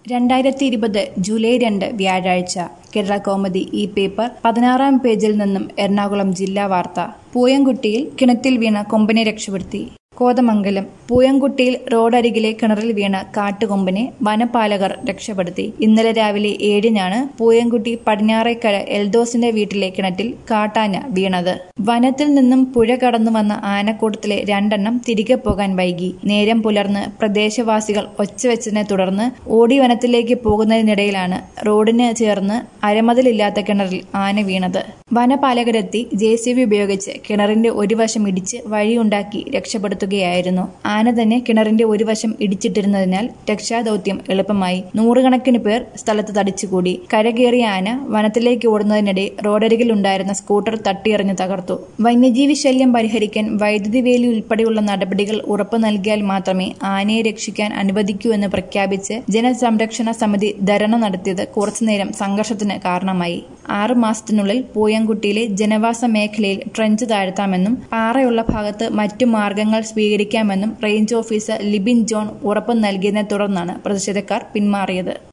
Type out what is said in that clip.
രണ്ടായിരത്തി ഇരുപത് ജൂലൈ രണ്ട് വ്യാഴാഴ്ച കേരള കോമഡി ഈ പേപ്പർ പതിനാറാം പേജിൽ നിന്നും എറണാകുളം ജില്ലാ വാർത്ത പൂയംകുട്ടിയിൽ കിണറ്റിൽ വീണ കൊമ്പനെ രക്ഷപ്പെടുത്തി കോതമംഗലം പൂയംകുട്ടിയിൽ റോഡരികിലെ കിണറിൽ വീണ കാട്ടുകൊമ്പനെ വനപാലകർ രക്ഷപ്പെടുത്തി ഇന്നലെ രാവിലെ ഏഴിനാണ് പൂയംകുട്ടി പടിഞ്ഞാറേക്കര എൽദോസിന്റെ വീട്ടിലെ കിണറ്റിൽ കാട്ടാന വീണത് വനത്തിൽ നിന്നും പുഴ കടന്നു വന്ന ആനക്കൂട്ടത്തിലെ രണ്ടെണ്ണം തിരികെ പോകാൻ വൈകി നേരം പുലർന്ന് പ്രദേശവാസികൾ ഒച്ചവെച്ചതിനെ തുടർന്ന് ഓടി വനത്തിലേക്ക് പോകുന്നതിനിടയിലാണ് റോഡിന് ചേർന്ന് അരമതിലില്ലാത്ത കിണറിൽ ആന വീണത് വനപാലകരെത്തി ജെ സി ബി ഉപയോഗിച്ച് കിണറിന്റെ ഒരു വശം ഇടിച്ച് വഴിയുണ്ടാക്കി രക്ഷപ്പെടുത്തുകയായിരുന്നു ആന തന്നെ കിണറിന്റെ ഒരു വശം ഇടിച്ചിട്ടിരുന്നതിനാൽ രക്ഷാദൌത്യം എളുപ്പമായി നൂറുകണക്കിന് പേർ സ്ഥലത്ത് തടിച്ചുകൂടി കരകയറിയ ആന വനത്തിലേക്ക് ഓടുന്നതിനിടെ റോഡരികിൽ ഉണ്ടായിരുന്ന സ്കൂട്ടർ തട്ടിയെറിഞ്ഞ് തകർത്തു വന്യജീവി ശല്യം പരിഹരിക്കാൻ വൈദ്യുതി വേലി ഉൾപ്പെടെയുള്ള നടപടികൾ ഉറപ്പു നൽകിയാൽ മാത്രമേ ആനയെ രക്ഷിക്കാൻ അനുവദിക്കൂ എന്ന് പ്രഖ്യാപിച്ച് ജനസംരക്ഷണ സമിതി ധരണ നടത്തിയത് കുറച്ചുനേരം സംഘർഷത്തിന് കാരണമായി ആറ് മാസത്തിനുള്ളിൽ പൂയംകുട്ടിയിലെ ജനവാസ മേഖലയിൽ ട്രെഞ്ച് താഴ്ത്താമെന്നും പാറയുള്ള ഭാഗത്ത് മറ്റു മാർഗങ്ങൾ സ്വീകരിക്കാമെന്നും റേഞ്ച് ഓഫീസർ ലിബിൻ ജോൺ ഉറപ്പു നൽകിയതിനെ തുടർന്നാണ് പ്രതിഷേധക്കാർ പിന്മാറിയത്